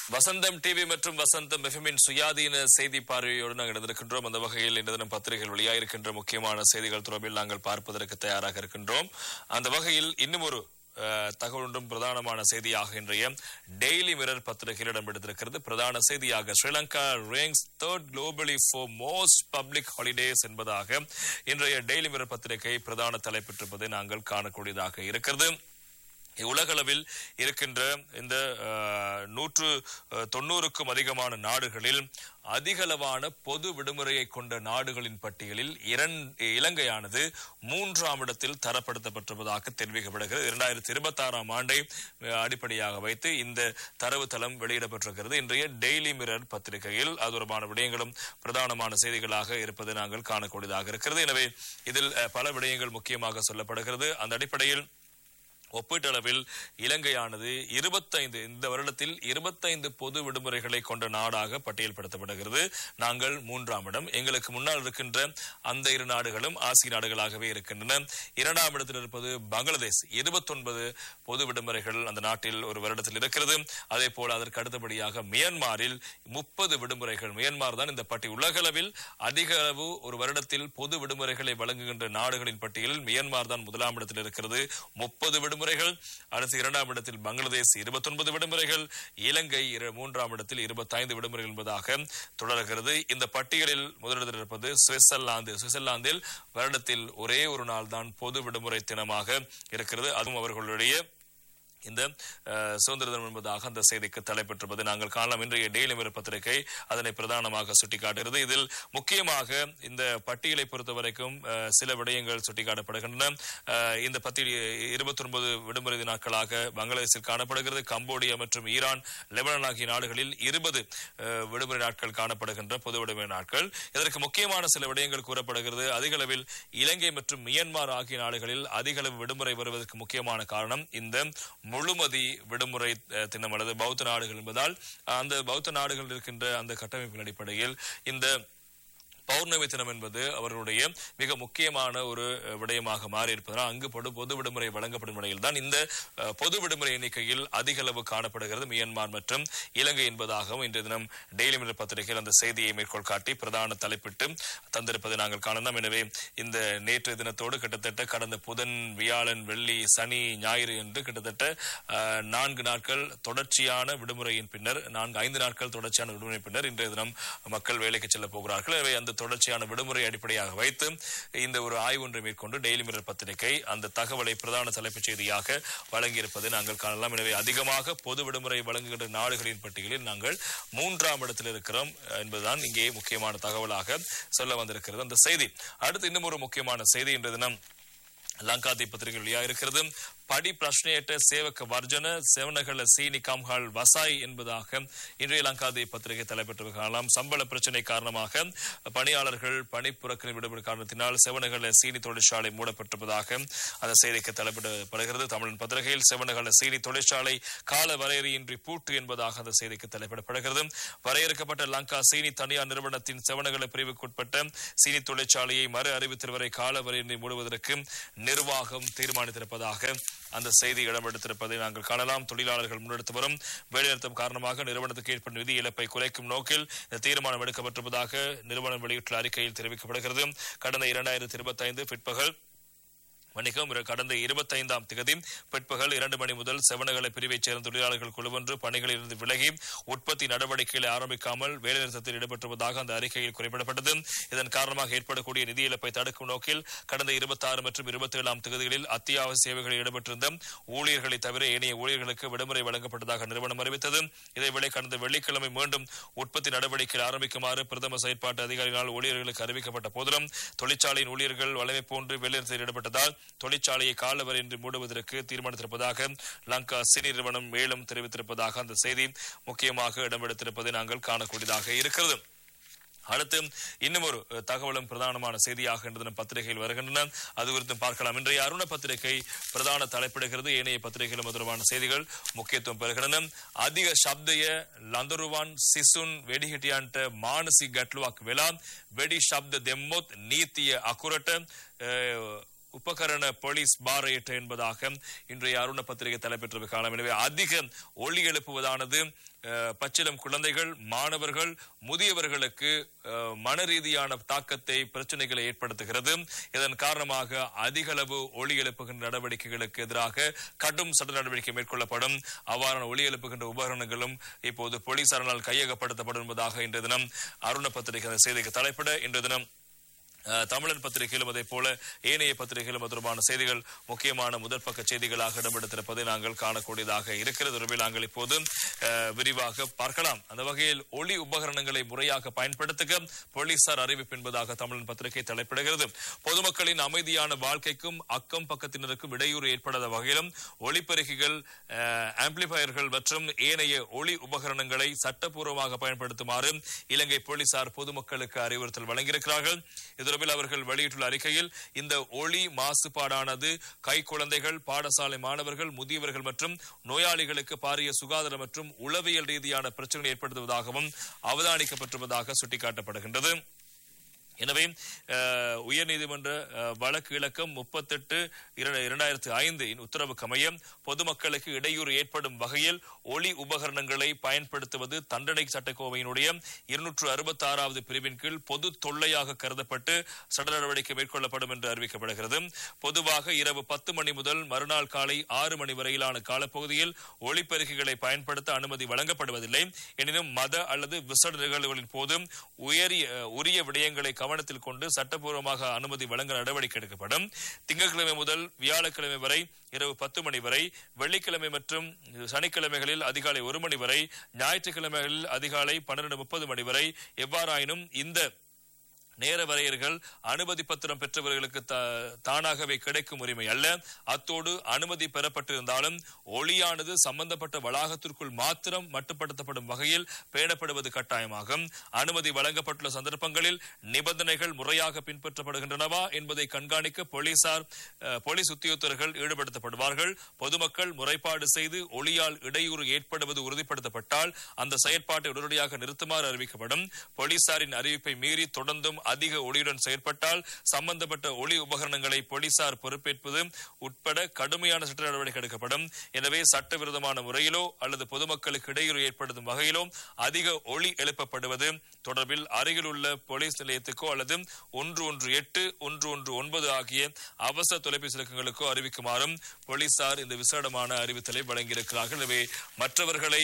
வசந்தம் TV மற்றும் வசந்தம் எஃப்எம்மின் சுயாதீன செய்தி பார்வையோடு நாங்கள் இருந்திருக்கின்றோம் அந்த வகையில் இன்று தினம் பத்திரிகைகள் வெளியாயிருக்கின்ற முக்கியமான செய்திகள் தொடர்பில் நாங்கள் பார்ப்பதற்கு தயாராக இருக்கின்றோம் அந்த வகையில் இன்னும் ஒரு அஹ், தகவல் ஒன்றும் பிரதானமான செய்தியாக இன்றைய டெய்லி மிரர் பத்திரிகையில் இடம்பெற்றிருக்கிறது பிரதான செய்தியாக Sri Lanka ranks third globally for most public holidays என்பதாக இன்றைய டெய்லி மிரர் பத்திரிகை பிரதான தலைப்பெற்றிருப்பதை நாங்கள் காணக்கூடியதாக இருக்கிறது உலகளவில் இருக்கின்ற இந்த அஹ், நூற்று அஹ், தொண்ணூறுக்கும் அதிகமான நாடுகளில் அதிகளவான பொது விடுமுறையை கொண்ட நாடுகளின் பட்டியலில் இரண்டு இலங்கையானது மூன்றாம் இடத்தில் தரப்படுத்தப்பட்டிருப்பதாக தெரிவிக்கப்படுகிறது இரண்டாயிரத்தி இருபத்தி ஆறாம் ஆண்டை அஹ், அடிப்படையாக வைத்து இந்த தரவுத்தளம் வெளியிடப்பட்டிருக்கிறது இன்றைய டெய்லி மிரர் பத்திரிகையில் அது தொடர்பான விடயங்களும் பிரதானமான செய்திகளாக இருப்பதை நாங்கள் காணக்கூடியதாக இருக்கிறது எனவே இதில் அஹ், பல விடயங்கள் முக்கியமாக சொல்லப்படுகிறது அந்த அடிப்படையில் ஒப்பீட்டளவில் இலங்கையானது இருபத்தைந்து இந்த வருடத்தில் இருபத்தைந்து பொது விடுமுறைகளை கொண்ட நாடாக பட்டியல்படுத்தப்படுகிறது நாங்கள் மூன்றாம் இடம் எங்களுக்கு முன்னால் இருக்கின்ற அந்த இரு நாடுகளும் ஆசிய நாடுகளாகவே இருக்கின்றன இரண்டாம் இடத்தில் இருப்பது பங்களாதேஷ் இருபத்தொன்பது பொது விடுமுறைகள் அந்த நாட்டில் ஒரு வருடத்தில் இருக்கிறது அதே போல அதற்கு அடுத்தபடியாக மியான்மரில் முப்பது விடுமுறைகள் மியான்மர் தான் இந்த பட்டி உலகளவில் அதிக அளவு ஒரு வருடத்தில் பொது விடுமுறைகளை வழங்குகின்ற நாடுகளின் பட்டியலில் மியான்மர் தான் முதலாம் இடத்தில் இருக்கிறது முப்பது விடுமுறைகள் அடுத்து இரண்டாம் இடத்தில் பங்களாதேஷ் இருபத்தொன்பது விடுமுறைகள் இலங்கை இரு- மூன்றாம் இடத்தில் இருபத்தைந்து விடுமுறைகள் என்பதாக தொடர்கிறது இந்த பட்டியலில் முதலிடத்தில் இருப்பது சுவிட்சர்லாந்து சுவிட்சர்லாந்தில் வருடத்தில் ஒரே ஒரு நாள் தான் பொது விடுமுறை தினமாக இருக்கிறது அதுவும் அவர்களுடைய இந்த அஹ், சுதந்திர தினம் என்பதாக அந்த செய்திக்கு தலைப்பெற்றிருப்பது நாங்கள் காணலாம் இன்றைய டெய்லி மிரர் பத்திரிகை அதனை பிரதானமாக சுட்டிக்காட்டுகிறது இதில் முக்கியமாக இந்த பட்டியலை பொறுத்த வரைக்கும் அஹ், சில விடயங்கள் சுட்டிக்காட்டப்படுகின்றன அஹ், இந்த பட்டியல் இருபத்தி ஒன்பது விடுமுறை நாட்களாக பங்களாதேஷில் காணப்படுகிறது கம்போடியா மற்றும் ஈரான் லெபனான் ஆகிய நாடுகளில் இருபது விடுமுறை நாட்கள் காணப்படுகின்ற பொது விடுமுறை நாட்கள் இதற்கு முக்கியமான சில விடயங்கள் கூறப்படுகிறது அதிக அளவில் இலங்கை மற்றும் மியான்மர் ஆகிய நாடுகளில் அதிக அளவு விடுமுறை வருவதற்கு முக்கியமான காரணம் இந்த முழுமதி விடுமுறை அஹ், தினம் அல்லது பௌத்த நாடுகள் என்பதால் அந்த பௌத்த நாடுகள் இருக்கின்ற அந்த கட்டமைப்பின் அடிப்படையில் இந்த பௌர்ணமி தினம் என்பது அவர்களுடைய மிக முக்கியமான ஒரு அஹ், விடயமாக மாறி இருப்பதனால் அங்கு பொது பொது விடுமுறை வழங்கப்படும் நிலையில் தான் இந்த அஹ், பொது விடுமுறை எண்ணிக்கையில் அதிக அளவு காணப்படுகிறது மியான்மர் மற்றும் இலங்கை என்பதாகவும் இன்றைய தினம் டெய்லி மிரர் பத்திரிகையில் அந்த செய்தியை மேற்கோள் காட்டி பிரதான தலைப்பிட்டு தந்திருப்பதை நாங்கள் காணலாம் எனவே இந்த நேற்றைய தினத்தோடு கிட்டத்தட்ட கடந்த புதன் வியாழன் வெள்ளி சனி ஞாயிறு என்று கிட்டத்தட்ட அஹ், நான்கு நாட்கள் தொடர்ச்சியான விடுமுறையின் பின்னர் நான்கு ஐந்து நாட்கள் தொடர்ச்சியான விடுமுறை பின்னர் இன்றைய தினம் மக்கள் வேலைக்கு செல்ல போகிறார்கள் எனவே அந்த தொடர்ச்சியான விடுமுறை அடிப்படையாக வைத்து இந்த ஒரு ஆய்வு ஒன்றை மேற்கொண்டு டெய்லி மிரர் பத்திரிகை அந்த தகவலை பிரதான தலைப்புச் செய்தியாக வழங்கியிருப்பதை நாங்கள் காணலாம் எனவே அதிகமாக பொது விடுமுறை வழங்குகின்ற நாடுகளின் பட்டியலில் நாங்கள் மூன்றாம் இடத்தில் இருக்கிறோம் என்பதுதான் இங்கே முக்கியமான தகவலாக சொல்ல வந்திருக்கிறது அந்த செய்தி அடுத்து இன்னும் ஒரு முக்கியமான செய்தி இன்றைய தினம் லங்காதி பத்திரிகை வெளியாக இருக்கிறது படி பிரශ්නයට சேவக வர்ஜன செவனகள சீனி காம்ஹால் வசாய் என்பதாக இன்றைய லங்காதி பத்திரிகை தலைப்பெற்று காணலாம் சம்பள பிரச்சனை காரணமாக பணியாளர்கள் பணி புறக்கணி விடுபடும் காரணத்தினால் செவனகள சீனி தொழிற்சாலை மூடப்பட்டிருப்பதாக அந்த செய்திக்கு தலைப்பிடப்படுகிறது தமிழன் பத்திரிகையில் செவனகள சீனி தொழிற்சாலை கால வரையறையின்றி பூட்டு என்பதாக அந்த செய்திக்கு தலைப்பிடப்படுகிறது வரையறுக்கப்பட்ட லங்கா சீனி தனியார் நிறுவனத்தின் செவனகள பிரிவுக்குட்பட்ட சீனி தொழிற்சாலையை மறு அறிவித்தல் வரை கால வரையின்றி மூடுவதற்கு நிர்வாகம் தீர்மானித்திருப்பதாக அந்த செய்தி இடம்பெடுத்திருப்பதை நாங்கள் காணலாம் தொழிலாளர்கள் முன்னெடுத்து வரும் வேலைநிறுத்தம் காரணமாக நிறுவனத்துக்கு ஏற்படும் நிதி இழப்பை குறைக்கும் நோக்கில் இந்த தீர்மானம் எடுக்கப்பட்டிருப்பதாக நிறுவனம் வெளியிட்டுள்ள அறிக்கையில் தெரிவிக்கப்படுகிறது கடந்த இரண்டாயிரத்தி இருபத்தி ஐந்து பிற்பகல் வணிகம் இரு- கடந்த இருபத்தைந்தாம் திகதி பிற்பகல் இரண்டு மணி முதல் செவனகலை பிரிவைச் சேர்ந்த தொழிலாளர்கள் குழுவொன்று பணிகளில் இருந்து விலகி உற்பத்தி நடவடிக்கைகளை ஆரம்பிக்காமல் வேலைநிறுத்தத்தில் ஈடுபட்டுள்ளதாக அந்த அறிக்கையில் குறிப்பிடப்பட்டது இதன் காரணமாக ஏற்படக்கூடிய நிதி இழப்பை தடுக்கும் நோக்கில் கடந்த இருபத்தி ஆறு மற்றும் இருபத்தி ஏழாம் தேதிகளில் அத்தியாவசிய சேவைகளில் ஈடுபட்டிருந்த ஊழியர்களை தவிர ஏனைய ஊழியர்களுக்கு விடுமுறை வழங்கப்பட்டதாக நிறுவனம் அறிவித்தது இதேவேளை கடந்த வெள்ளிக்கிழமை மீண்டும் உற்பத்தி நடவடிக்கைகள் ஆரம்பிக்குமாறு பிரதம செயற்பாட்டு அதிகாரிகளால் ஊழியர்களுக்கு அறிவிக்கப்பட்ட போதிலும் தொழிற்சாலையின் ஊழியர்கள் வளமை போன்று வேலைநிறுத்தத்தில் ஈடுபட்டதால் தொழிற்சாலையை காலவரையின்றி மூடுவதற்கு தீர்மானித்திருப்பதாக லங்கா சினி நிறுவனம் மேலும் தெரிவித்திருப்பதாக அந்த செய்தி முக்கியமாக இடம்பெடுத்திருப்பதை நாங்கள் காணக்கூடியதாக இருக்கிறது அடுத்து இன்னும் ஒரு அஹ், தகவலும் பிரதானமான செய்தியாக இன்று தினம் பத்திரிகையில் வருகின்றன அது குறித்து பார்க்கலாம் இன்றைய அருண பத்திரிகை பிரதான தலைப்பிடுகிறது ஏனைய பத்திரிகைகளும் தொடர்பான செய்திகள் முக்கியத்துவம் பெறுகின்றன அதிக சப்தய லந்தருவான் சிசுன் வெடிஹிட்டியான்ට මානසික ගැටලුවක් වෙලා වෙඩි ශබ්ද දෙම්මොත් නීතිය අකුරට අ, உபகரண போலீஸ் பாரேட் என்பதாக இன்றைய அருண பத்திரிகை தலைப்பெற்ற காலம் எனவே அதிக ஒளி எழுப்புவதானது அஹ், பச்சிளம் குழந்தைகள் மாணவர்கள் முதியவர்களுக்கு அஹ், மன ரீதியான தாக்கத்தை பிரச்சனைகளை ஏற்படுத்துகிறது இதன் காரணமாக அதிக அளவு ஒளி எழுப்புகின்ற நடவடிக்கைகளுக்கு எதிராக கடும் சட்ட நடவடிக்கை மேற்கொள்ளப்படும் அவ்வாறான ஒளி எழுப்புகின்ற உபகரணங்களும் இப்போது போலீசாரினால் கையகப்படுத்தப்படும் என்பதாக இன்றைய தினம் அருண பத்திரிகை அந்த செய்திக்கு தலைப்பிட இன்றைய தினம் அஹ், தமிழன் பத்திரிகையிலும் அதே போல ஏனைய பத்திரிகையிலும் அது தொடர்பான செய்திகள் முக்கியமான முதல் பக்க செய்திகளாக இடம்பெடுத்திருப்பதை நாங்கள் காணக்கூடியதாக இருக்கிறது உறவில் நாங்கள் இப்போது அஹ், விரிவாக பார்க்கலாம் அந்த வகையில் ஒளி உபகரணங்களை முறையாக பயன்படுத்துக போலீசார் அறிவிப்பு என்பதாக தமிழன் பத்திரிகை தலைப்பிடுகிறது பொதுமக்களின் அமைதியான வாழ்க்கைக்கும் அக்கம் பக்கத்தினருக்கும் இடையூறு ஏற்படாத வகையிலும் ஒளிப்பெருக்கிகள் ஆம்பிளிஃபயர்கள் மற்றும் ஏனைய ஒளி உபகரணங்களை சட்டப்பூர்வமாக பயன்படுத்துமாறு இலங்கை போலீசார் பொதுமக்களுக்கு அறிவுறுத்தல் வழங்கியிருக்கிறார்கள் இது தொடர்பில் அவர்கள் வெளியிட்டுள்ள அறிக்கையில் இந்த ஒளி மாசுபாடானது கை குழந்தைகள் பாடசாலை மாணவர்கள் முதியவர்கள் மற்றும் நோயாளிகளுக்கு பாரிய சுகாதார மற்றும் உளவியல் ரீதியான பிரச்சனை ஏற்படுத்துவதாகவும் அவதானிக்கப்பட்டிருப்பதாக சுட்டிக்காட்டப்படுகின்றது எனவே அஹ், உயர்நீதிமன்ற அஹ், வழக்கு இலக்கம் முப்பத்தெட்டு இரண்டாயிரத்து ஐந்து உத்தரவுக்கு அமைய பொதுமக்களுக்கு இடையூறு ஏற்படும் வகையில் ஒளி உபகரணங்களை பயன்படுத்துவது தண்டனை சட்டக்கோவையினுடைய இருநூற்று அறுபத்தி ஆறாவது பிரிவின் கீழ் பொது தொல்லையாக கருதப்பட்டு சட்ட நடவடிக்கை மேற்கொள்ளப்படும் என்று அறிவிக்கப்படுகிறது பொதுவாக இரவு பத்து மணி முதல் மறுநாள் காலை ஆறு மணி வரையிலான காலப்பகுதியில் ஒளிப்பெருக்கிகளை பயன்படுத்த அனுமதி வழங்கப்படுவதில்லை எனினும் மத அல்லது விசட நிகழ்வுகளின் போது உயரிய உரிய விடயங்களை கவனத்தில் கொண்டு சட்டப்பூர்வமாக அனுமதி வழங்க நடவடிக்கை எடுக்கப்படும் திங்கட்கிழமை முதல் வியாழக்கிழமை வரை இரவு பத்து மணி வரை வெள்ளிக்கிழமை மற்றும் சனிக்கிழமைகளில் அதிகாலை ஒரு மணி வரை ஞாயிற்றுக்கிழமைகளில் அதிகாலை பன்னிரண்டு முப்பது மணி வரை எவ்வாறாயினும் இந்த நேர வரையறைகள் அனுமதி பத்திரம் பெற்றவர்களுக்கு தா- தானாகவே கிடைக்கும் உரிமை அல்ல அத்தோடு அனுமதி பெறப்பட்டிருந்தாலும் ஒளியானது சம்பந்தப்பட்ட வளாகத்திற்குள் மாத்திரம் மட்டுப்படுத்தப்படும் வகையில் பேணப்படுவது கட்டாயமாகும் அனுமதி வழங்கப்பட்டுள்ள சந்தர்ப்பங்களில் நிபந்தனைகள் முறையாக பின்பற்றப்படுகின்றனவா என்பதை கண்காணிக்க போலீசார் அஹ், போலீஸ் உத்தியோகத்தர்கள் ஈடுபடுத்தப்படுவார்கள் பொதுமக்கள் முறைப்பாடு செய்து ஒளியால் இடையூறு ஏற்படுவது உறுதிப்படுத்தப்பட்டால் அந்த செயற்பாட்டை உடனடியாக நிறுத்துமாறு அறிவிக்கப்படும் போலீசாரின் அறிவிப்பை மீறி தொடர்ந்தும் அதிக ஒளியுடன் செயற்பட்டால் சம்பந்தப்பட்ட ஒளி உபகரணங்களை போலீசார் பொறுப்பேற்பது உட்பட கடுமையான சட்ட நடவடிக்கை எடுக்கப்படும் எனவே சட்டவிரோதமான முறையிலோ அல்லது பொதுமக்களுக்கு இடையூறு ஏற்படுத்தும் வகையிலோ அதிக ஒளி எழுப்பப்படுவது தொடர்பில் அருகிலுள்ள போலீஸ் நிலையத்துக்கோ அல்லது ஒன்று ஒன்று எட்டு ஒன்று ஒன்று ஒன்பது ஆகிய அவசர தொலைபேசி இலக்கங்களுக்கோ அறிவிக்குமாறும் போலீசார் இந்த விசேடமான அறிவித்தலை வழங்கியிருக்கிறார்கள் எனவே மற்றவர்களை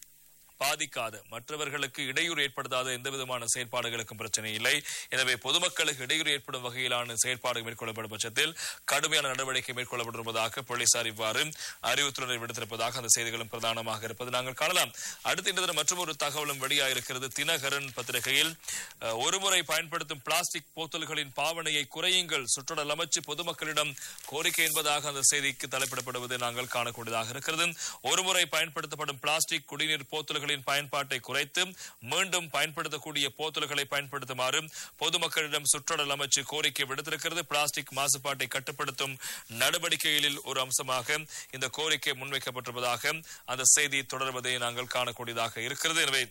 பாதிக்காத மற்றவர்களுக்கு இடையூறு ஏற்படுத்தாத எந்த விதமான செயற்பாடுகளுக்கும் பிரச்சனை இல்லை எனவே பொதுமக்களுக்கு இடையூறு ஏற்படும் வகையிலான செயற்பாடு மேற்கொள்ளப்படும் பட்சத்தில் கடுமையான நடவடிக்கை மேற்கொள்ளப்பட்டிருப்பதாக போலீசார் இவ்வாறு அறிவுறுத்தலை விடுத்திருப்பதாக அந்த செய்திகளும் பிரதானமாக இருப்பது நாங்கள் காணலாம் அடுத்த இந்த மற்றும் ஒரு தகவலும் வெளியாயிருக்கிறது தினகரன் பத்திரிகையில் அஹ், ஒருமுறை பயன்படுத்தும் பிளாஸ்டிக் போத்தல்களின் பாவனையை குறையுங்கள் சுற்றுலா அமைச்சு பொதுமக்களிடம் கோரிக்கை என்பதாக அந்த செய்திக்கு தலைப்பிடப்படுவதை நாங்கள் காணக்கூடியதாக இருக்கிறது ஒருமுறை பயன்படுத்தப்படும் பிளாஸ்டிக் குடிநீர் போத்தல்களின் பயன்பாட்டை குறைத்து மீண்டும் பயன்படுத்தக்கூடிய போத்தல்களை பயன்படுத்துமாறு பொதுமக்களிடம் சுற்றுலா அமைச்சு கோரிக்கை விடுத்திருக்கிறது பிளாஸ்டிக் மாசுபாட்டை கட்டுப்படுத்தும் நடவடிக்கைகளில் ஒரு அம்சமாக இந்த கோரிக்கை முன்வைக்கப்பட்டிருப்பதாக அந்த செய்தி தொடர்வதை நாங்கள் காணக்கூடியதாக இருக்கிறது எனவே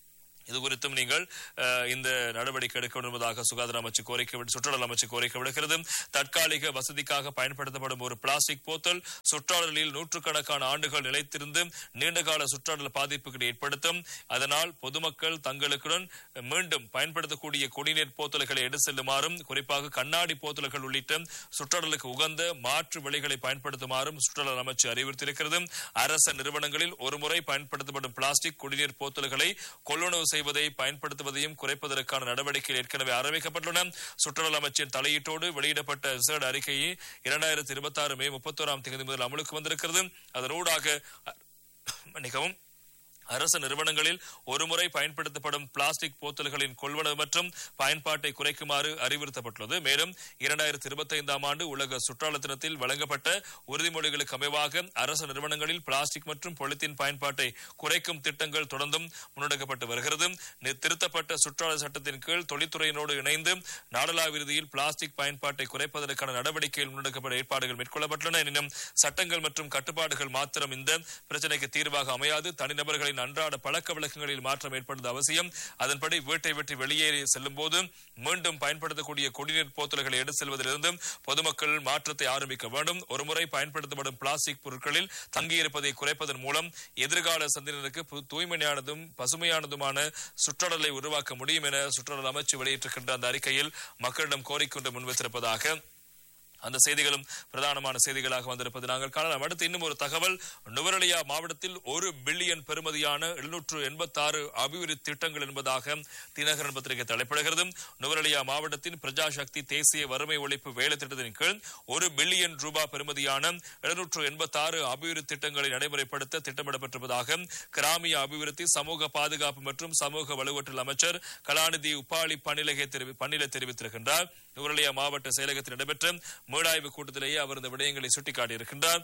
இது குறித்தும் நீங்கள் அஹ், இந்த நடவடிக்கை எடுக்க வேண்டும் என்பதாக சுகாதார அமைச்சு கோரிக்கை விடு- சுற்றுலா அமைச்சு கோரிக்கை விடுக்கிறது தற்காலிக வசதிக்காக பயன்படுத்தப்படும் ஒரு பிளாஸ்டிக் போத்தல் சுற்றாடலில் நூற்றுக்கணக்கான ஆண்டுகள் நிலைத்திருந்து நீண்டகால சுற்றாடல் பாதிப்புகளை ஏற்படுத்தும் அதனால் பொதுமக்கள் தங்களுக்குடன் மீண்டும் பயன்படுத்தக்கூடிய குடிநீர் போத்தல்களை எடுத்து செல்லுமாறும் குறிப்பாக கண்ணாடி போத்தல்கள் உள்ளிட்ட சுற்றாடலுக்கு உகந்த மாற்று வழிகளை பயன்படுத்துமாறும் சுற்றுலா அமைச்சு அறிவுறுத்தியிருக்கிறது அரச நிறுவனங்களில் ஒருமுறை பயன்படுத்தப்படும் பிளாஸ்டிக் குடிநீர் போத்தல்களை கொள்வனவு செய்வதை பயன்படுத்துவதையும் குறைப்பதற்கான நடவடிக்கைகள் ஏற்கனவே ஆரம்பிக்கப்பட்டுள்ளன சுற்றுலா அமைச்சின் தலையீட்டோடு வெளியிடப்பட்ட விசேட அறிக்கையை இரண்டாயிரத்தி இருபத்தி ஆறு மே முப்பத்தோராம் தேதி முதல் அமலுக்கு வந்திருக்கிறது அதனூடாக அ- மன்னிக்கவும் அரசு நிறுவனங்களில் ஒருமுறை பயன்படுத்தப்படும் பிளாஸ்டிக் போத்தல்களின் கொள்வனவு மற்றும் பயன்பாட்டை குறைக்குமாறு அறிவுறுத்தப்பட்டுள்ளது மேலும் இரண்டாயிரத்தி இருபத்தி ஐந்தாம் ஆண்டு உலக சுற்றால தினத்தில் வழங்கப்பட்ட உறுதிமொழிகளுக்கு அமைவாக அரசு நிறுவனங்களில் பிளாஸ்டிக் மற்றும் பொலித்தீன் பயன்பாட்டை குறைக்கும் திட்டங்கள் தொடர்ந்தும் முன்னெடுக்கப்பட்டு வருகிறது நி- திருத்தப்பட்ட சுற்றால சட்டத்தின் கீழ் தொழில்துறையினோடு இணைந்து நாடளாவிய ரீதியில் பிளாஸ்டிக் பயன்பாட்டை குறைப்பதற்கான நடவடிக்கைகள் முன்னெடுக்கப்பட்ட ஏற்பாடுகள் மேற்கொள்ளப்பட்டுள்ளன எனினும் சட்டங்கள் மற்றும் கட்டுப்பாடுகள் மாத்திரம் இந்த பிரச்சனைக்கு தீர்வாக அமையாது தனிநபர்களின் மக்களின் அன்றாட பழக்க வழக்கங்களில் மாற்றம் ஏற்படுவது அவசியம் அதன்படி வீட்டை விட்டு வெளியேறி செல்லும் போது மீண்டும் பயன்படுத்தக்கூடிய குடிநீர் போத்தல்களை எடுத்து செல்வதிலிருந்தும் பொதுமக்கள் மாற்றத்தை ஆரம்பிக்க வேண்டும் ஒருமுறை பயன்படுத்தப்படும் பிளாஸ்டிக் பொருட்களில் தங்கியிருப்பதை குறைப்பதன் மூலம் எதிர்கால சந்ததியினருக்கு பு- தூய்மையானதும் பசுமையானதுமான சுற்றுலலை உருவாக்க முடியும் என சுற்றுலா அமைச்சு வெளியிட்டிருக்கின்ற அந்த அறிக்கையில் மக்களிடம் கோரிக்கை ஒன்று முன்வைத்திருப்பதாக அந்த செய்திகளும் பிரதானமான செய்திகளாக வந்திருப்பது நாங்கள் காணலாம் அடுத்து இன்னும் ஒரு தகவல் நுவரலியா மாவட்டத்தில் ஒரு பில்லியன் பெறுமதியான எழுநூற்று எண்பத்தி ஆறு அபிவிருத்தி திட்டங்கள் என்பதாக தினகரன் பத்திரிகை தலைப்பிடுகிறது நுவரலியா மாவட்டத்தின் பிரஜா சக்தி தேசிய வறுமை ஒழிப்பு வேலை திட்டத்தின் கீழ் ஒரு பில்லியன் ரூபாய் பெறுமதியான எழுநூற்று எண்பத்தி ஆறு அபிவிருத்தி திட்டங்களை நடைமுறைப்படுத்த திட்டமிடப்பட்டிருப்பதாக கிராமிய அபிவிருத்தி சமூக பாதுகாப்பு மற்றும் சமூக வலுவற்றல் அமைச்சர் கலாநிதி உப்பாளி பணிலகை தெரிவி பணில தெரிவித்திருக்கின்றார் நுவரலியா மாவட்ட செயலகத்தில் நடைபெற்ற மீளாய்வு கூட்டத்திலேயே அவர் இந்த விடயங்களை சுட்டிக்காட்டியிருக்கின்றார்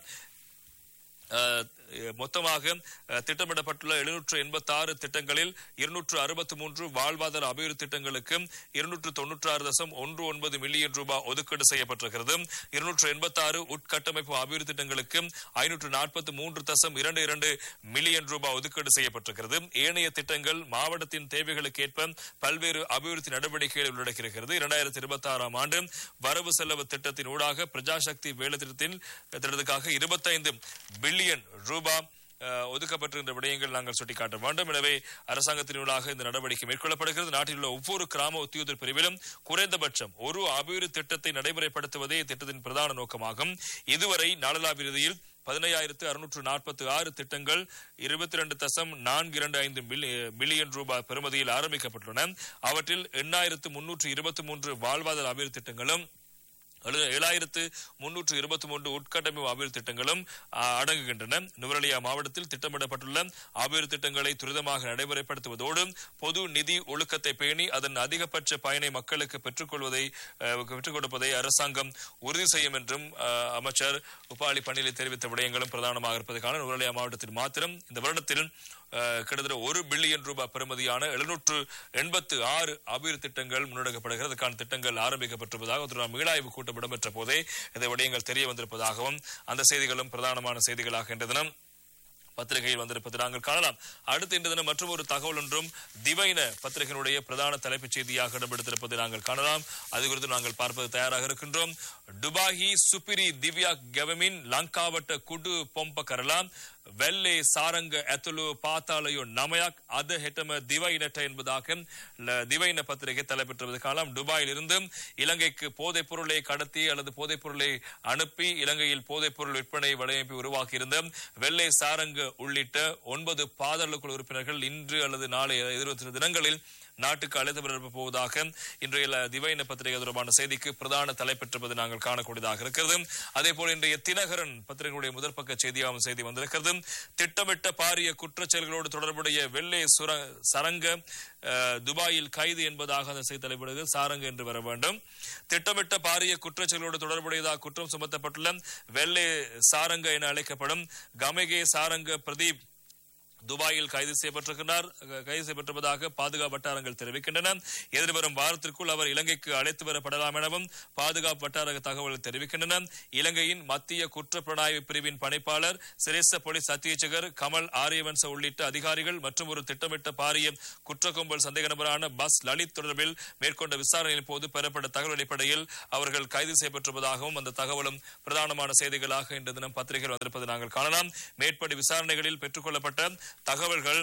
அஹ், மொத்தமாக அஹ், திட்டமிடப்பட்டுள்ள எழுநூற்று எண்பத்தி ஆறு திட்டங்களில் இருநூற்று அறுபத்தி மூன்று வாழ்வாதார அபிவிருத்தி திட்டங்களுக்கு இருநூற்று தொன்னூற்று ஆறு தசம் ஒன்று ஒன்பது மில்லியன் ரூபாய் ஒதுக்கீடு செய்யப்பட்டிருக்கிறது இருநூற்று எண்பத்தி ஆறு உட்கட்டமைப்பு அபிவிருத்தி திட்டங்களுக்கு ஐநூற்று நாற்பத்தி மூன்று தசம் இரண்டு இரண்டு மில்லியன் ரூபாய் ஒதுக்கீடு செய்யப்பட்டிருக்கிறது ஏனைய திட்டங்கள் மாவட்டத்தின் தேவைகளுக்கு ஏற்ப பல்வேறு அபிவிருத்தி நடவடிக்கைகளை உள்ளடக்கியிருக்கிறது இரண்டாயிரத்தி இருபத்தி ஆறாம் ஆண்டு வரவு செலவு திட்டத்தின் ஊடாக பிரஜாசக்தி வேலை திட்டத்தின் திட்டத்துக்காக இருபத்தைந்து பில்லியன் ரூபாய் அஹ், ஒதுக்கப்பட்டிருக்கின்ற விடயங்கள் நாங்கள் சுட்டிக்காட்ட வேண்டும் எனவே அரசாங்கத்தினூடாக இந்த நடவடிக்கை மேற்கொள்ளப்படுகிறது நாட்டில் உள்ள ஒவ்வொரு கிராம உத்தியோகத்தர் பிரிவிலும் குறைந்தபட்சம் ஒரு அபிவிருத்தி திட்டத்தை நடைமுறைப்படுத்துவதே இத்திட்டத்தின் பிரதான நோக்கமாகும் இதுவரை நாளலாவிறுதியில் பதினையாயிரத்து அறுநூற்று நாற்பத்தி ஆறு திட்டங்கள் இருபத்தி ரெண்டு தசம் நான்கு இரண்டு ஐந்து பில்லியன் ரூபாய் பெறுமதியில் ஆரம்பிக்கப்பட்டுள்ளன அவற்றில் எண்ணாயிரத்து முன்னூற்று இருபத்தி மூன்று வாழ்வாதார அபிவிருத்தி திட்டங்களும் எழு- ஏழாயிரத்து முன்னூற்று இருபத்தி மூன்று உட்கட்டமைப்பு அபிவிருத்தி திட்டங்களும் ஆ, அடங்குகின்றன நுவரலியா மாவட்டத்தில் திட்டமிடப்பட்டுள்ள அபிவிருத்தி திட்டங்களை துரிதமாக நடைமுறைப்படுத்துவதோடு பொது நிதி ஒழுக்கத்தை பேணி அதன் அதிகபட்ச பயனை மக்களுக்கு பெற்றுக்கொள்வதை அஹ், பெற்றுக் கொடுப்பதை அரசாங்கம் உறுதி செய்யும் என்றும் அஹ், அமைச்சர் உபாலி பணியில் தெரிவித்த விடயங்களும் பிரதானமாக இருப்பதற்கான நுவரலியா மாவட்டத்தில் மாத்திரம் இந்த வருடத்தில் அஹ், கிட்டத்தட்ட ஒரு பில்லியன் ரூபாய் பெறுமதியான எழுநூற்று எண்பத்து ஆறு அபிவிருத்தி திட்டங்கள் முன்னெடுக்கப்படுகிறது அதற்கான திட்டங்கள் ஆரம்பிக்கப்பட்டிருப்பதாக ஒரு மீளாய்வு கூட்டம் இடம்பெற்ற போதே இந்த விடயங்கள் தெரிய வந்திருப்பதாகவும் அந்த செய்திகளும் பிரதானமான செய்திகளாக இன்று தினம் பத்திரிகையில் வந்திருப்பது நாங்கள் காணலாம் அடுத்து இன்று தினம் மற்றும் ஒரு தகவல் ஒன்றும் திவைன பத்திரிகையினுடைய பிரதான தலைப்புச் செய்தியாக இடம்பெடுத்திருப்பதை நாங்கள் காணலாம் அது குறித்து நாங்கள் பார்ப்பது தயாராக இருக்கின்றோம் டுபாகி சுப்பிரி திவ்யா கெவமின் லங்காவட்ட குடு பொம்ப கரலாம் வெள்ளை சாரங்க எத்துலு பாத்தாலயோ நமயாக் அத ஹெட்டம திவைனட்ட என்பதாக ல- திவைன பத்திரிகை தலைப்பெற்றுவது காலம் துபாயில் இருந்து இலங்கைக்கு போதைப் பொருளை கடத்தி அல்லது போதைப் பொருளை அனுப்பி இலங்கையில் போதைப் பொருள் விற்பனை வலையமைப்பு உருவாக்கியிருந்த வெள்ளை சாரங்க உள்ளிட்ட ஒன்பது பாதாள குழு உறுப்பினர்கள் இன்று அல்லது நாளை எதிர்வரும் தினங்களில் நாட்டுக்கு அழைத்து வரப்பட போவதாக இன்றைய ல- திவைன பத்திரிகை தொடர்பான செய்திக்கு பிரதான தலைப்பெற்றிருப்பது நாங்கள் காணக்கூடியதாக இருக்கிறது அதே போல இன்றைய தினகரன் பத்திரிகையுடைய முதற் பக்க செய்தியாகவும் செய்தி வந்திருக்கிறது திட்டமிட்ட பாரிய குற்றச் செயல்களோடு தொடர்புடைய வெள்ளை சுர சரங்க அஹ், துபாயில் கைது என்பதாக அந்த செய்தி தலைப்படுகிறது சாரங்க என்று வர வேண்டும் திட்டமிட்ட பாரிய குற்றச்செயலோடு தொடர்புடையதாக குற்றம் சுமத்தப்பட்டுள்ள வெள்ளை சாரங்க என அழைக்கப்படும் கமகே சாரங்க பிரதீப் துபாயில் கைது செய்யப்பட்டிருக்கிறார் கைது செய்யப்பட்டிருப்பதாக பாதுகாப்பு வட்டாரங்கள் தெரிவிக்கின்றன எதிர்வரும் வாரத்திற்குள் அவர் இலங்கைக்கு அழைத்து வரப்படலாம் எனவும் பாதுகாப்பு வட்டார தகவல்கள் தெரிவிக்கின்றன இலங்கையின் மத்திய குற்றப்புலனாய்வு பிரிவின் பணிப்பாளர் சிரேஷ்ட போலீஸ் அத்தியட்சகர் கமல் ஆரியவன்ச உள்ளிட்ட அதிகாரிகள் மற்றும் ஒரு திட்டமிட்ட பாரிய குற்ற கும்பல் சந்தேக நபரான பஸ் லலித் தொடர்பில் மேற்கொண்ட விசாரணையின் போது பெறப்பட்ட தகவல் அடிப்படையில் அவர்கள் கைது செய்யப்பட்டிருப்பதாகவும் அந்த தகவலும் பிரதானமான செய்திகளாக இன்று தினம் பத்திரிகையில் வந்திருப்பதை நாங்கள் காணலாம் மேற்படி விசாரணைகளில் பெற்றுக்கொள்ளப்பட்ட தகவல்கள்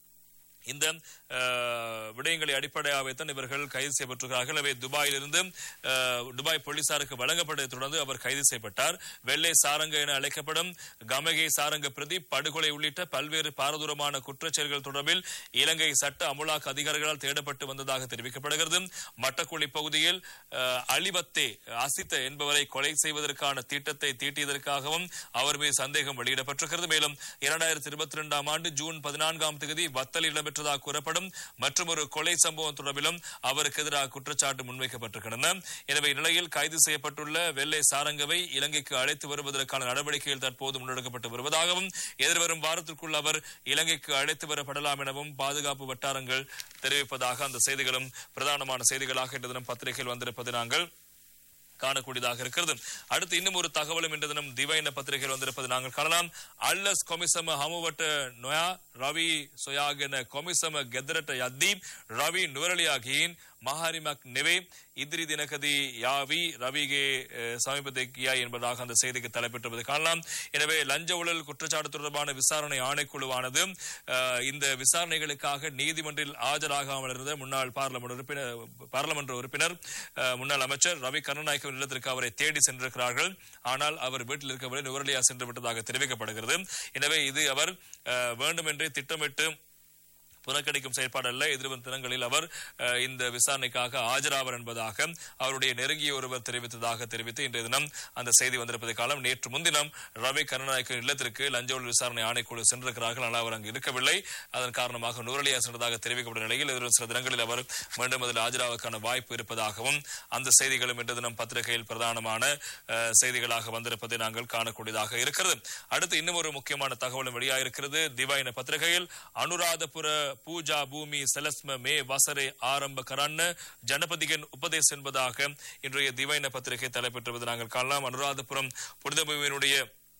இந்த அஹ், விடயங்களை அடிப்படையாக வைத்தான் இவர்கள் கைது செய்யப்பட்டிருக்கிறார்கள் எனவே துபாயிலிருந்து அஹ், துபாய் போலீசாருக்கு வழங்கப்பட்டதை தொடர்ந்து அவர் கைது செய்யப்பட்டார் வெள்ளை சாரங்க என அழைக்கப்படும் கமகே சாரங்க பிரதீப் படுகொலை உள்ளிட்ட பல்வேறு பாரதூரமான குற்றச்செயல்கள் தொடர்பில் இலங்கை சட்ட அமலாக்க அதிகாரிகளால் தேடப்பட்டு வந்ததாக தெரிவிக்கப்படுகிறது மட்டக்குழி பகுதியில் அஹ், அலிவத்தே அசித்த என்பவரை கொலை செய்வதற்கான திட்டத்தை தீட்டியதற்காகவும் அவர் மீது சந்தேகம் வெளியிடப்பட்டிருக்கிறது மேலும் இரண்டாயிரத்தி இருபத்தி இரண்டாம் ஆண்டு ஜூன் பதினான்காம் தேதி வத்தலில் இடம்பெற்றதாக கூறப்படும் மற்றும் ஒரு கொலை சம்பவம் தொடர்பிலும் அவருக்கு எதிராக குற்றச்சாட்டு முன்வைக்கப்பட்டிருக்கின்றன எனவே இந்நிலையில் கைது செய்யப்பட்டுள்ள வெள்ளை சாரங்கவை இலங்கைக்கு அழைத்து வருவதற்கான நடவடிக்கைகள் தற்போது முன்னெடுக்கப்பட்டு வருவதாகவும் எதிர்வரும் வாரத்திற்குள் அவர் இலங்கைக்கு அழைத்து வரப்படலாம் எனவும் பாதுகாப்பு வட்டாரங்கள் தெரிவிப்பதாக அந்த செய்திகளும் பிரதானமான செய்திகளாக இன்று தினம் பத்திரிகையில் வந்திருப்பதை நாங்கள் காணக்கூடியதாக இருக்கிறது அடுத்து இன்னும் ஒரு தகவலும் இன்று தினம் திவைன பத்திரிகையில் வந்திருப்பது நாங்கள் காணலாம் அல்லஸ் கொமிசம ஹமுவட்ட நொயா රවි සොයාගෙන කොමිසම ගෙදරට යද්දී රවි නුවරලියා ගිහින් மகாரிமக் நெவே இதிரி தினகதி யாவி ரவிகே அஹ், சமீபத்தை கியாய் என்பதாக அந்த செய்திக்கு தலைப்பெற்றுவது காணலாம் எனவே லஞ்ச ஊழல் குற்றச்சாட்டு தொடர்பான விசாரணை ஆணைக்குழுவானது அஹ், இந்த விசாரணைகளுக்காக நீதிமன்றில் ஆஜராகாமல் இருந்த முன்னாள் பார்லமெண்ட் உறுப்பினர் பாராளுமன்ற உறுப்பினர் அஹ், முன்னாள் அமைச்சர் ரவி கருணாநாயக்க இல்லத்திற்கு அவரை தேடி சென்றிருக்கிறார்கள் ஆனால் அவர் வீட்டில் இருக்கவில்லை நுவரலியா சென்று விட்டதாக தெரிவிக்கப்படுகிறது எனவே இது அவர் அஹ், வேண்டுமென்றே திட்டமிட்டு புறக்கணிக்கும் செயற்பாடு அல்ல எதிர்வரும் தினங்களில் அவர் அஹ், இந்த விசாரணைக்காக ஆஜராவார் என்பதாக அவருடைய நெருங்கிய ஒருவர் தெரிவித்ததாக தெரிவித்து இன்றைய தினம் அந்த செய்தி வந்திருப்பதை காலம் நேற்று முன்தினம் ரவி கருணாநாயக்க இல்லத்திற்கு லஞ்ச ஊழல் விசாரணை ஆணைக்குழு சென்றிருக்கிறார்கள் ஆனால் அவர் அங்கு இருக்கவில்லை அதன் காரணமாக நூரலியா சென்றதாக தெரிவிக்கப்பட்ட நிலையில் எதிர்வரும் சில தினங்களில் அவர் மீண்டும் அதில் ஆஜராவதற்கான வாய்ப்பு இருப்பதாகவும் அந்த செய்திகளும் இன்று தினம் பத்திரிகையில் பிரதானமான அஹ், செய்திகளாக வந்திருப்பதை நாங்கள் காணக்கூடியதாக இருக்கிறது அடுத்து இன்னும் ஒரு முக்கியமான தகவலும் வெளியாயிருக்கிறது திவாயின பத்திரிகையில் அனுராதபுர பூஜா பூமி செலஸ்ம மே வசரே ஆரம்ப கரන්න ஜனபதிகன் உபதேஸ் என்பதாக இன்றைய திவைன பத்திரிகை தலைப்பெற்றுவது நாங்கள் காணலாம் அனுராதபுரம் புனித பூமியினுடைய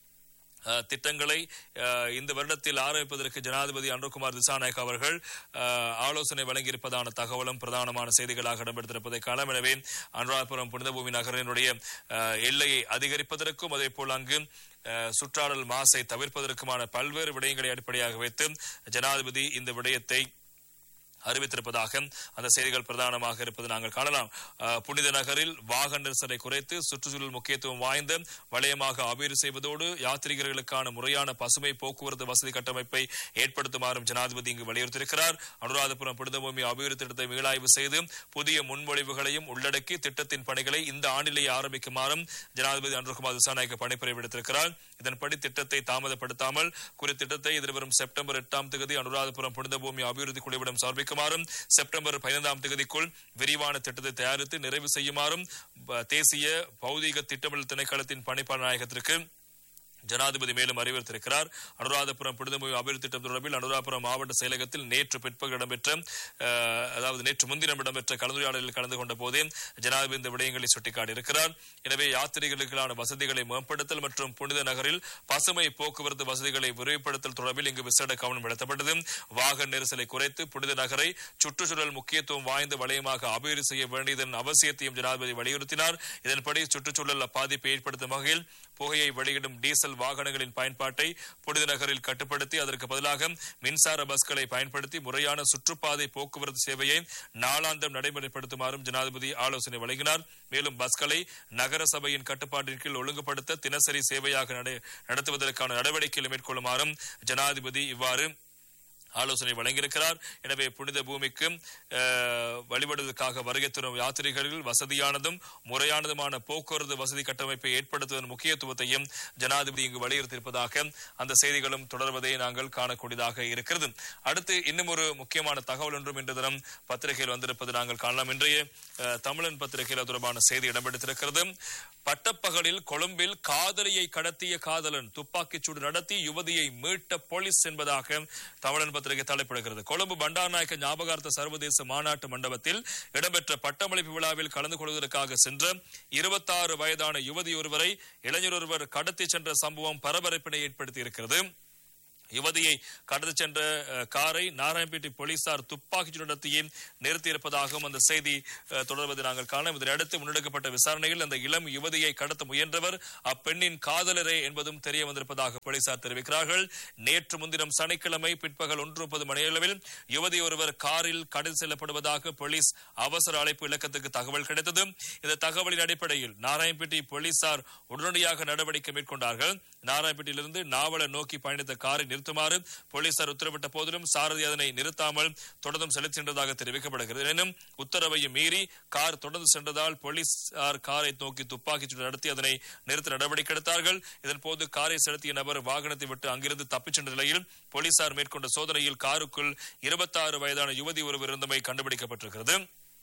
அஹ், திட்டங்களை அஹ், இந்த வருடத்தில் ஆரம்பிப்பதற்கு ஜனாதிபதி அன்ருகுமார் திசாநாயக் அவர்கள் அஹ், ஆலோசனை வழங்கியிருப்பதான தகவலும் பிரதானமான செய்திகளாக இடம்பெற்றிருப்பதை காணலாம் எனவே அனுராதபுரம் புனித பூமி நகரினுடைய அஹ், எல்லையை அதிகரிப்பதற்கும் அதே போல் அங்கு அஹ், சுற்றாடல் மாசை தவிர்ப்பதற்குமான பல்வேறு விடயங்களை அடிப்படையாக வைத்து ஜனாதிபதி இந்த விடயத்தை அறிவித்திருப்பதாக அந்த செய்திகள் பிரதானமாக இருப்பது நாங்கள் காணலாம் அஹ், புனித நகரில் வாகன நெரிசலை குறைத்து சுற்றுச்சூழல் முக்கியத்துவம் வாய்ந்த வளையமாக அபிவிருத்தி செய்வதோடு யாத்ரீகர்களுக்கான முறையான பசுமை போக்குவரத்து வசதி கட்டமைப்பை ஏற்படுத்துமாறும் ஜனாதிபதி இங்கு வலியுறுத்தியிருக்கிறார் அனுராதபுரம் புனித பூமி அபிவிருத்தி திட்டத்தை மீளாய்வு செய்து புதிய முன்மொழிவுகளையும் உள்ளடக்கி திட்டத்தின் பணிகளை இந்த ஆண்டிலேயே ஆரம்பிக்குமாறும் ஜனாதிபதி அனுர்குமார் திசாநாயக்க பணிப்புரை விடுத்திருக்கிறார் இதன்படி திட்டத்தை தாமதப்படுத்தாமல் குறித்த திட்டத்தை எதிர்வரும் செப்டம்பர் எட்டாம் தேதி அனுராதபுரம் புனித பூமி அபிவிருத்தி குழுவிடம் சமர்ப்பிக்குமாறும் செப்டம்பர் பதினைந்தாம் தேதிக்குள் விரிவான திட்டத்தை தயாரித்து நிறைவு செய்யுமாறும் ப- தேசிய பௌதீக திட்டமிடல் திணைக்களத்தின் பணிப்பாளர் நாயகத்திற்கு ஜனாதிபதி மேலும் அறிவுறுத்திருக்கிறார் அனுராதபுரம் புனிதமொழி அபிவிருத்தி திட்டம் தொடர்பில் அனுராதபுரம் மாவட்ட செயலகத்தில் நேற்று பிற்பகல் இடம்பெற்ற அஹ், அதாவது நேற்று முன்தினம் இடம்பெற்ற கலந்துரையாடலில் கலந்து கொண்ட போதே ஜனாதிபதி இந்த விடயங்களை சுட்டிக்காட்டியிருக்கிறார் எனவே யாத்திரிகளுக்கான வசதிகளை மேம்படுத்தல் மற்றும் புனித நகரில் பசுமை போக்குவரத்து வசதிகளை விரிவுபடுத்தல் தொடர்பில் இங்கு விசேட கவனம் எடுத்தப்பட்டது வாகன நெரிசலை குறைத்து புனித நகரை சுற்றுச்சூழல் முக்கியத்துவம் வாய்ந்த வளையமாக அபிவிருத்தி செய்ய வேண்டியதன் அவசியத்தையும் ஜனாதிபதி வலியுறுத்தினார் இதன்படி சுற்றுச்சூழல் பாதிப்பை ஏற்படுத்தும் வகையில் புகையை வெளியிடும் டீசல் வாகனங்களின் பயன்பாட்டை புனித நகரில் கட்டுப்படுத்தி அதற்கு பதிலாக மின்சார பஸ்களை பயன்படுத்தி முறையான சுற்றுப்பாதை போக்குவரத்து சேவையை நாளாந்தம் நடைமுறைப்படுத்துமாறும் ஜனாதிபதி ஆலோசனை வழங்கினார் மேலும் பஸ்களை நகர சபையின் கட்டுப்பாட்டின் கீழ் ஒழுங்குபடுத்த தினசரி சேவையாக நட- நடத்துவதற்கான நடவடிக்கைகளை மேற்கொள்ளுமாறும் ஜனாதிபதி இவ்வாறு ஆலோசனை வழங்கியிருக்கிறார் எனவே புனித பூமிக்கு அஹ், வழிபடுவதற்காக வருகை தரும் யாத்திரிகர்கள் வசதியானதும் முறையானதுமான போக்குவரத்து வசதி கட்டமைப்பை ஏற்படுத்துவதன் முக்கியத்துவத்தையும் ஜனாதிபதி இங்கு வலியுறுத்தியிருப்பதாக அந்த செய்திகளும் தொடர்வதை நாங்கள் காணக்கூடியதாக இருக்கிறது அடுத்து இன்னும் ஒரு முக்கியமான தகவல் ஒன்றும் இன்று தினம் பத்திரிகையில் வந்திருப்பது நாங்கள் காணலாம் இன்றைய அஹ், தமிழன் பத்திரிகையில் அது தொடர்பான செய்தி இடம்பெற்றிருக்கிறது பட்டப்பகலில் கொழும்பில் காதலியை கடத்திய காதலன் துப்பாக்கிச்சூடு நடத்தி யுவதியை மீட்ட போலீஸ் என்பதாக தமிழன் பத்திரிகை தலைப்பிடுகிறது கொழும்பு பண்டாரநாயக்க ஞாபகார்த்த சர்வதேச மாநாட்டு மண்டபத்தில் இடம்பெற்ற பட்டமளிப்பு விழாவில் கலந்து கொள்வதற்காக சென்ற இருபத்தாறு வயதான யுவதி ஒருவரை இளைஞர் ஒருவர் கடத்தி சென்ற சம்பவம் பரபரப்பினை ஏற்படுத்தியிருக்கிறது யுவதியை கடந்து சென்ற அஹ், காரை நாராயணப்பேட்டை போலீசார் துப்பாக்கி நடத்தியே நிறுத்தியிருப்பதாகவும் அந்த செய்தி அஹ், தொடர்வதை நாங்கள் காணலாம் இதனையடுத்து முன்னெடுக்கப்பட்ட விசாரணையில் அந்த இளம் யுவதியை கடத்த முயன்றவர் அப்பெண்ணின் காதலரே என்பதும் தெரிய வந்திருப்பதாக போலீசார் தெரிவிக்கிறார்கள் நேற்று முன்தினம் சனிக்கிழமை பிற்பகல் ஒன்று முப்பது மணியளவில் யுவதி ஒருவர் காரில் கடந்து செல்லப்படுவதாக போலீஸ் அவசர அழைப்பு இலக்கத்துக்கு தகவல் கிடைத்தது இந்த தகவலின் அடிப்படையில் நாராயணப்பேட்டை போலீசார் உடனடியாக நடவடிக்கை மேற்கொண்டார்கள் நாராயணப்பேட்டையிலிருந்து நாவல நோக்கி பயணித்த காரை நிறுத்துமாறு போலீசார் உத்தரவிட்ட போதிலும் சாரதி அதனை நிறுத்தாமல் தொடர்ந்தும் செலுத்தி சென்றதாக தெரிவிக்கப்படுகிறது எனினும் உத்தரவையும் மீறி கார் தொடர்ந்து சென்றதால் போலீசார் காரை நோக்கி துப்பாக்கிச் சூடு நடத்தி அதனை நிறுத்த நடவடிக்கை எடுத்தார்கள் இதன்போது காரை செலுத்திய நபர் வாகனத்தை விட்டு அங்கிருந்து தப்பிச் சென்ற நிலையில் போலீசார் மேற்கொண்ட சோதனையில் காருக்குள் இருபத்தாறு வயதான யுவதி ஒருவர் இருந்தமை கண்டுபிடிக்கப்பட்டிருக்கிறது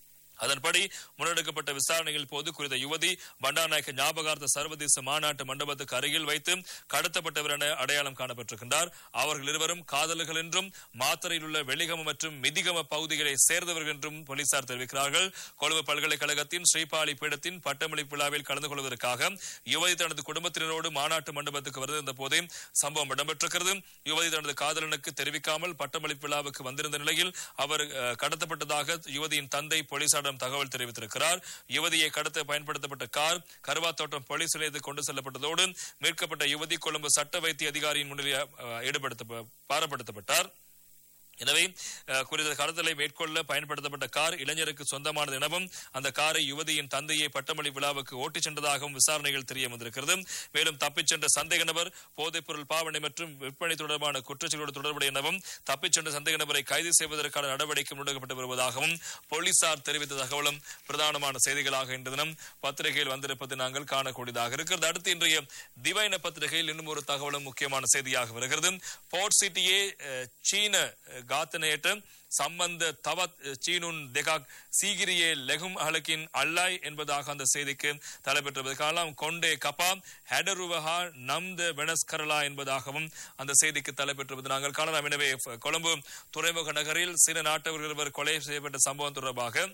அதன்படி முன்னெடுக்கப்பட்ட விசாரணையில் போது குறித்த யுவதி பண்டாநாயக்க ஞாபகார்த்த சர்வதேச மாநாட்டு மண்டபத்துக்கு அருகில் வைத்து கடத்தப்பட்டவர் என அடையாளம் காணப்பட்டிருக்கின்றார் அவர்கள் இருவரும் காதலர்கள் என்றும் மாத்தறையில் உள்ள வெளிகம மற்றும் மிதிகம பகுதிகளை சேர்ந்தவர்கள் என்றும் போலீசார் தெரிவிக்கிறார்கள் கொழும்பு பல்கலைக்கழகத்தின் ஸ்ரீபாலி பீடத்தின் பட்டமளிப்பு விழாவில் கலந்து கொள்வதற்காக யுவதி தனது குடும்பத்தினரோடு மாநாட்டு மண்டபத்துக்கு வந்திருந்த போதே சம்பவம் இடம்பெற்றிருக்கிறது யுவதி தனது காதலனுக்கு தெரிவிக்காமல் பட்டமளிப்பு விழாவுக்கு வந்திருந்த நிலையில் அவர் அஹ், கடத்தப்பட்டதாக யுவதியின் தந்தை போலீசாரிடம் தகவல் தெரிவித்திருக்கிறார் யுவதியை கடத்த பயன்படுத்தப்பட்ட கார் கருவாத்தோட்டம் போலீஸ் நிலையத்துக்கு கொண்டு செல்லப்பட்டதோடு மீட்கப்பட்ட யுவதி கொழும்பு சட்ட வைத்திய அதிகாரியின் முன்னிலையில் அஹ், ஈடுபடுத்த பாரப்படுத்தப்பட்டார் எனவே அஹ், குறித்த கடத்தலை மேற்கொள்ள பயன்படுத்தப்பட்ட கார் இளைஞருக்கு சொந்தமானது எனவும் அந்த காரை யுவதியின் தந்தையை பட்டமளி விழாவுக்கு ஓட்டிச் சென்றதாகவும் விசாரணைகள் தெரிய வந்திருக்கிறது மேலும் தப்பிச் சென்ற சந்தேக நபர் போதைப்பொருள் பாவனை மற்றும் விற்பனை தொடர்பான குற்றச்செயலோடு தொடர்புடைய எனவும் தப்பிச் சென்ற சந்தேக நபரை கைது செய்வதற்கான நடவடிக்கை முன்னெடுக்கப்பட்டு வருவதாகவும் போலீசார் தெரிவித்த தகவலும் பிரதானமான செய்திகளாக இன்று தினம் பத்திரிகையில் வந்திருப்பது நாங்கள் காணக்கூடியதாக இருக்கிறது அடுத்து இன்றைய திவைன பத்திரிகையில் இன்னும் ஒரு தகவலும் முக்கியமான செய்தியாக வருகிறது போர்ட் சிட்டியே அஹ், சீன அஹ், காத்தனேட்ட சம்பந்த தவத் சீனுன் தெகாக் சீகிரியே லெகும் அஹலக்கின் அல்லாய் என்பதாக அந்த செய்திக்கு தலைப்பெற்றது காலம் கொண்டே கபா ஹெடருவஹா நம்த வெனஸ்கரலா என்பதாகவும் அந்த செய்திக்கு தலைப்பெற்றுவது நாங்கள் காணலாம் எனவே ஃப- கொழும்பு துறைமுக நகரில் சில நாட்டவர்கள் இருவர் கொலை செய்யப்பட்ட சம்பவம் தொடர்பாக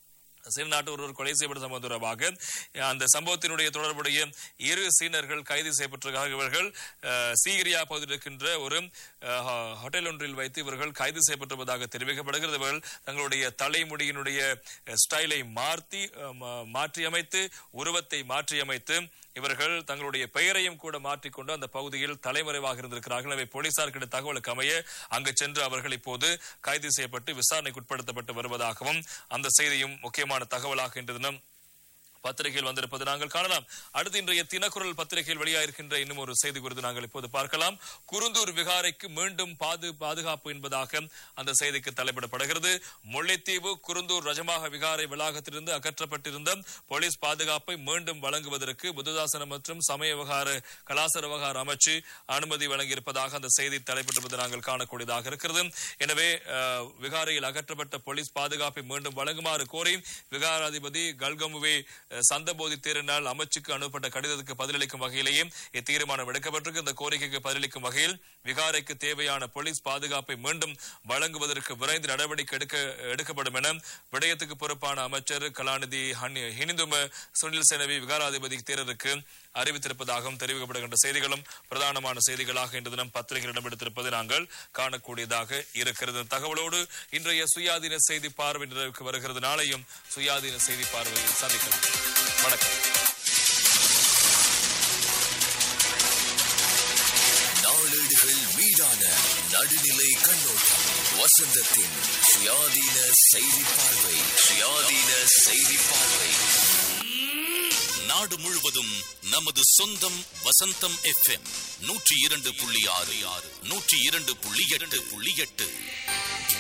சீன நாட்டு ஒருவர் கொலை செய்யப்பட்ட சம்பவம் தொடர்பாக அந்த சம்பவத்தினுடைய தொடர்புடைய இரு சீனர்கள் கைது செய்யப்பட்டிருக்கிறார்கள் இவர்கள் அஹ், சீகிரியா பகுதியில் இருக்கின்ற ஒரு அஹ், ஹோ- ஹோட்டல் ஒன்றில் வைத்து இவர்கள் கைது செய்யப்பட்டிருப்பதாக தெரிவிக்கப்படுகிறது இவர்கள் தங்களுடைய தலைமுடியினுடைய அஹ், ஸ்டைலை மாற்றி அஹ், மா- மாற்றியமைத்து உருவத்தை மாற்றியமைத்து இவர்கள் தங்களுடைய பெயரையும் கூட மாற்றிக்கொண்டு அந்த பகுதியில் தலைமறைவாக இருந்திருக்கிறார்கள் எனவே போலீசார் கிடைத்த தகவலுக்கு அமைய அங்கு சென்று அவர்கள் இப்போது கைது செய்யப்பட்டு விசாரணைக்கு உட்படுத்தப்பட்டு வருவதாகவும் அந்த செய்தியும் முக்கியமான தகவலாக இன்று தினம் பத்திரிகையில் வந்திருப்பது நாங்கள் காணலாம் அடுத்து இன்றைய தினக்குரல் பத்திரிகையில் வெளியாயிருக்கின்ற இன்னும் ஒரு செய்தி குறித்து நாங்கள் இப்போது பார்க்கலாம் குருந்தூர் விகாரைக்கு மீண்டும் பாது பாதுகாப்பு என்பதாக அந்த செய்திக்கு தலைப்பிடப்படுகிறது முல்லைத்தீவு குருந்தூர் ரஜமாக விகாரை வளாகத்திலிருந்து அகற்றப்பட்டிருந்த போலீஸ் பாதுகாப்பை மீண்டும் வழங்குவதற்கு புதுதாசனம் மற்றும் சமய விவகார கலாசார விவகார அமைச்சு அனுமதி வழங்கியிருப்பதாக அந்த செய்தி தலைப்பிட்டிருப்பது நாங்கள் காணக்கூடியதாக இருக்கிறது எனவே அஹ், விகாரையில் அகற்றப்பட்ட போலீஸ் பாதுகாப்பை மீண்டும் வழங்குமாறு கோரி விகாராதிபதி கல்கமுவே அஹ், சந்தபோதி தேரினால் அமைச்சுக்கு அனுப்பப்பட்ட கடிதத்துக்கு பதிலளிக்கும் வகையிலேயே இத்தீர்மானம் எடுக்கப்பட்டிருக்கு இந்த கோரிக்கைக்கு பதிலளிக்கும் வகையில் விகாரைக்கு தேவையான போலீஸ் பாதுகாப்பை மீண்டும் வழங்குவதற்கு விரைந்து நடவடிக்கை எடுக்க எடுக்கப்படும் என விடயத்துக்கு பொறுப்பான அமைச்சர் கலாநிதி ஹனி- ஹினிந்தும சுனில் செனவி விகாராதிபதி தேரருக்கு அறிவித்திருப்பதாகவும் தெரிவிக்கப்படுகின்ற செய்திகளும் பிரதானமான செய்திகளாக இன்று தினம் பத்திரிகையில் இடம்பெடுத்திருப்பது நாங்கள் காணக்கூடியதாக இருக்கிறது தகவலோடு இன்றைய சுயாதீன செய்தி பார்வை நிறைவுக்கு வருகிறது நாளையும் சுயாதீன செய்தி பார்வையில் சந்திக்கலாம் வணக்கம் நாளேடுகள் மீதான நடுநிலை கண்ணோட்டம் வசந்தத்தின் சுயாதீன செய்தி பார்வை சுயாதீன செய்தி பார்வை நாடு முழுவதும் நமது சொந்தம் வசந்தம் எஃப்எம் நூற்றி இரண்டு புள்ளி ஆறு ஆறு நூற்றி இரண்டு புள்ளி எட்டு புள்ளி எட்டு